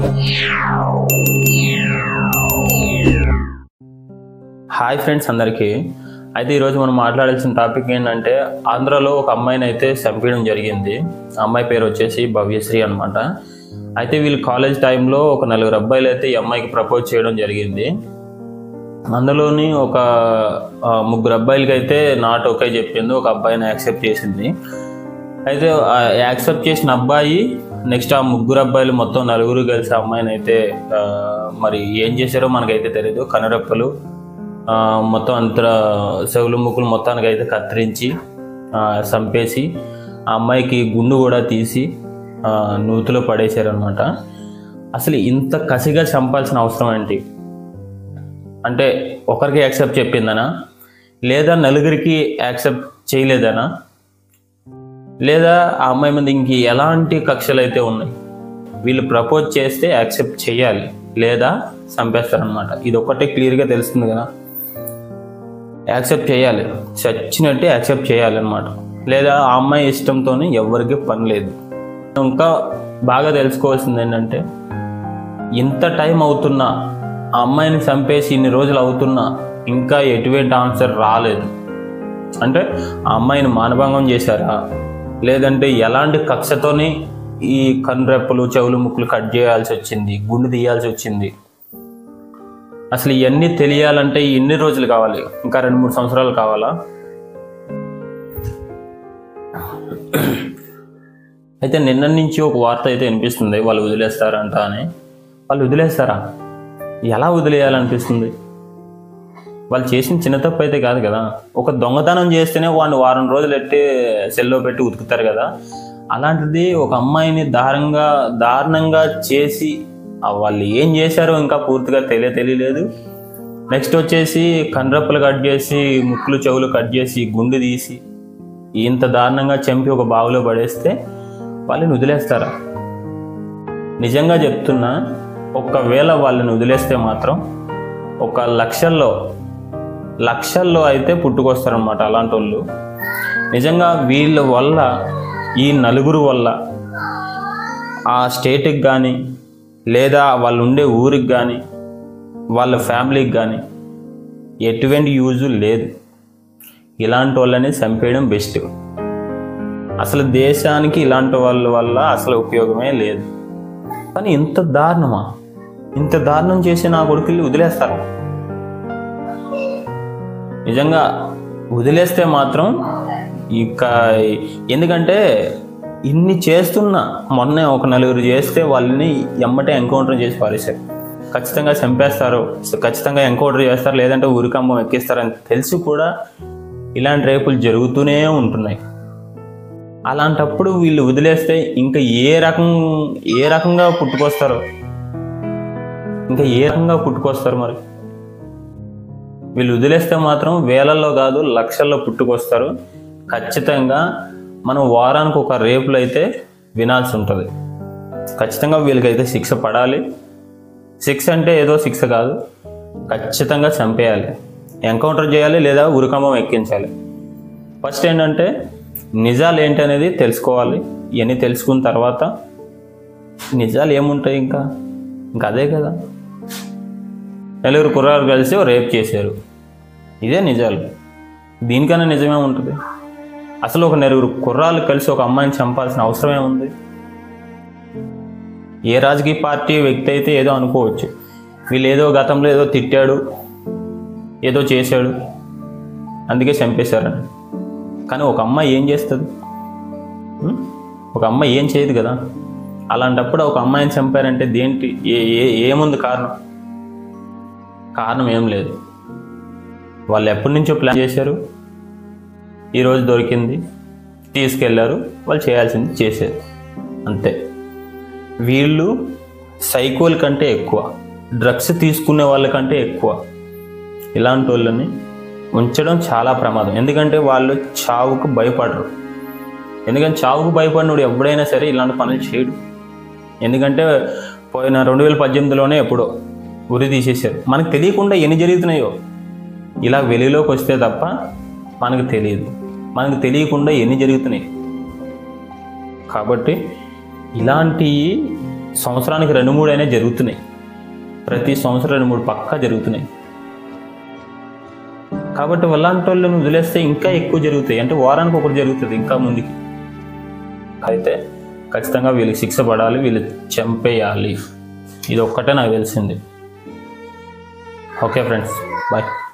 Hi friends అందరికీ అయితే ఈరోజు మనం మాట్లాడాల్సిన టాపిక్ ఏంటంటే ఆంధ్రాలో ఒక అమ్మాయిని అయితే చంపేయడం జరిగింది ఆ అమ్మాయి పేరు వచ్చేసి భవ్యశ్రీ అనమాట అయితే వీళ్ళు కాలేజ్ టైంలో ఒక నలుగురు అబ్బాయిలు అయితే ఈ అమ్మాయికి ప్రపోజ్ చేయడం జరిగింది అందులోని ఒక ఆ, ముగ్గురు అబ్బాయిలకి అయితే నాట్ ఓకే చెప్పింది ఒక అబ్బాయిని యాక్సెప్ట్ చేసింది అయితే ఆ యాక్సెప్ట్ చేసిన అబ్బాయి నెక్స్ట్ ఆ ముగ్గురు అబ్బాయిలు మొత్తం నలుగురు కలిసి ఆ అమ్మాయిని అయితే ఆ, మరి ఏం చేశారో మనకైతే తెలియదు కనురెప్పలు ఆ, మొత్తం అంత చెవులు ముక్కులు మొత్తానికి అయితే కత్తిరించి ఆ, చంపేసి ఆ అమ్మాయికి గుండు కూడా తీసి ఆ, నూతిలో పడేశారనమాట అసలు ఇంత కసిగా చంపాల్సిన అవసరం ఏంటి అంటే ఒకరికి యాక్సెప్ట్ చెప్పిందనా లేదా నలుగురికి యాక్సెప్ట్ చేయలేదనా లేదా ఆ అమ్మాయి మీద ఇంక ఎలాంటి కక్షలు అయితే ఉన్నాయి వీళ్ళు ప్రపోజ్ చేస్తే యాక్సెప్ట్ చేయాలి లేదా చంపేస్తారనమాట ఇది ఒక్కటే క్లియర్గా తెలుస్తుంది కదా యాక్సెప్ట్ చేయాలి చచ్చినట్టే యాక్సెప్ట్ చేయాలి అనమాట లేదా ఆ అమ్మాయి ఇష్టంతో ఎవరికి పని లేదు ఇంకా బాగా తెలుసుకోవాల్సింది ఏంటంటే ఇంత టైం అవుతున్నా ఆ అమ్మాయిని చంపేసి ఇన్ని రోజులు అవుతున్నా ఇంకా ఎటువంటి ఆన్సర్ రాలేదు అంటే ఆ అమ్మాయిని మానభంగం చేశారా లేదంటే ఎలాంటి కక్షతోని ఈ కనురెప్పలు చెవులు ముక్కులు కట్ చేయాల్సి వచ్చింది గుండు తీయాల్సి వచ్చింది అసలు ఇవన్నీ తెలియాలంటే ఎన్ని రోజులు కావాలి ఇంకా రెండు మూడు సంవత్సరాలు కావాలా అయితే నిన్న నుంచి ఒక వార్త అయితే వినిపిస్తుంది వాళ్ళు వదిలేస్తారంట అని వాళ్ళు వదిలేస్తారా ఎలా వదిలేయాలనిపిస్తుంది వాళ్ళు చేసిన చిన్న తప్పు అయితే కాదు కదా ఒక దొంగతనం చేస్తేనే వాడిని వారం రోజులు ఎట్టి సెల్లో పెట్టి ఉతుకుతారు కదా అలాంటిది ఒక అమ్మాయిని దారుణంగా దారుణంగా చేసి ఆ వాళ్ళు ఏం చేశారో ఇంకా పూర్తిగా తెలియ తెలియలేదు నెక్స్ట్ వచ్చేసి కండ్రప్పలు కట్ చేసి ముక్కులు చెవులు కట్ చేసి గుండు తీసి ఇంత దారుణంగా చంపి ఒక బావిలో పడేస్తే వాళ్ళని వదిలేస్తారా నిజంగా చెప్తున్నా ఒక్కవేళ వాళ్ళని వదిలేస్తే మాత్రం ఒక లక్షల్లో లక్షల్లో అయితే పుట్టుకొస్తారనమాట అలాంటి వాళ్ళు నిజంగా వీళ్ళ వల్ల ఈ నలుగురు వల్ల ఆ స్టేట్కి కానీ లేదా వాళ్ళు ఉండే ఊరికి కానీ వాళ్ళ ఫ్యామిలీకి కానీ ఎటువంటి యూజ్ లేదు ఇలాంటి వాళ్ళని చంపేయడం బెస్ట్ అసలు దేశానికి ఇలాంటి వాళ్ళ వల్ల అసలు ఉపయోగమే లేదు కానీ ఇంత దారుణమా ఇంత దారుణం చేసి నా కొడుకుల్ని వదిలేస్తారు నిజంగా వదిలేస్తే మాత్రం ఇక ఎందుకంటే ఇన్ని చేస్తున్నా మొన్నే ఒక నలుగురు చేస్తే వాళ్ళని ఎమ్మటే ఎన్కౌంటర్ చేసి పారేశారు ఖచ్చితంగా చంపేస్తారు ఖచ్చితంగా ఎన్కౌంటర్ చేస్తారు లేదంటే ఊరికమ్మం ఎక్కిస్తారని తెలిసి కూడా ఇలాంటి రేపులు జరుగుతూనే ఉంటున్నాయి అలాంటప్పుడు వీళ్ళు వదిలేస్తే ఇంకా ఏ రకం ఏ రకంగా పుట్టుకొస్తారో ఇంకా ఏ రకంగా పుట్టుకొస్తారు మరి వీళ్ళు వదిలేస్తే మాత్రం వేలల్లో కాదు లక్షల్లో పుట్టుకొస్తారు ఖచ్చితంగా మనం వారానికి ఒక రేపులు అయితే వినాల్సి ఉంటుంది ఖచ్చితంగా వీళ్ళకైతే శిక్ష పడాలి శిక్ష అంటే ఏదో శిక్ష కాదు ఖచ్చితంగా చంపేయాలి ఎన్కౌంటర్ చేయాలి లేదా ఉరికంబం ఎక్కించాలి ఫస్ట్ ఏంటంటే నిజాలు ఏంటి అనేది తెలుసుకోవాలి ఇవన్నీ తెలుసుకున్న తర్వాత నిజాలు ఏముంటాయి ఇంకా ఇంకా అదే కదా నలుగురు కుర్రాలు కలిసి ఓ రేప్ చేశారు ఇదే నిజాలు దీనికన్నా నిజమే ఉంటుంది అసలు ఒక నలుగురు కుర్రాలు కలిసి ఒక అమ్మాయిని చంపాల్సిన అవసరం ఏముంది ఏ రాజకీయ పార్టీ వ్యక్తి అయితే ఏదో అనుకోవచ్చు వీళ్ళు ఏదో గతంలో ఏదో తిట్టాడు ఏదో చేశాడు అందుకే చంపేశారని కానీ ఒక అమ్మాయి ఏం చేస్తుంది ఉం? ఒక అమ్మాయి ఏం చేయదు కదా అలాంటప్పుడు ఒక అమ్మాయిని చంపారంటే దేంటి ఏ ఏ ఏముంది కారణం కారణం ఏం లేదు వాళ్ళు ఎప్పటి నుంచో ప్లాన్ చేశారు ఈరోజు దొరికింది తీసుకెళ్లారు వాళ్ళు చేయాల్సింది చేశారు అంతే వీళ్ళు సైకోల్ కంటే ఎక్కువ డ్రగ్స్ తీసుకునే వాళ్ళకంటే ఎక్కువ ఇలాంటి వాళ్ళని ఉంచడం చాలా ప్రమాదం ఎందుకంటే వాళ్ళు చావుకు భయపడరు ఎందుకంటే చావుకు భయపడినోడు ఎప్పుడైనా సరే ఇలాంటి పనులు చేయడు ఎందుకంటే పోయిన రెండు వేల పద్దెనిమిదిలోనే ఎప్పుడో ఉరి తీసేశారు మనకు తెలియకుండా ఎన్ని జరుగుతున్నాయో ఇలా వెలుగులోకి వస్తే తప్ప మనకు తెలియదు మనకు తెలియకుండా ఎన్ని జరుగుతున్నాయి కాబట్టి ఇలాంటి సంవత్సరానికి రెండు మూడు అయినా జరుగుతున్నాయి ప్రతి సంవత్సరం రెండు మూడు పక్కా జరుగుతున్నాయి కాబట్టి వాళ్ళంటి వాళ్ళని వదిలేస్తే ఇంకా ఎక్కువ జరుగుతాయి అంటే వారానికి ఒకటి జరుగుతుంది ఇంకా ముందుకి అయితే ఖచ్చితంగా వీళ్ళకి శిక్ష పడాలి వీళ్ళు చంపేయాలి ఇది ఒక్కటే నాకు తెలిసింది ఓకే ఫ్రెండ్స్ బాయ్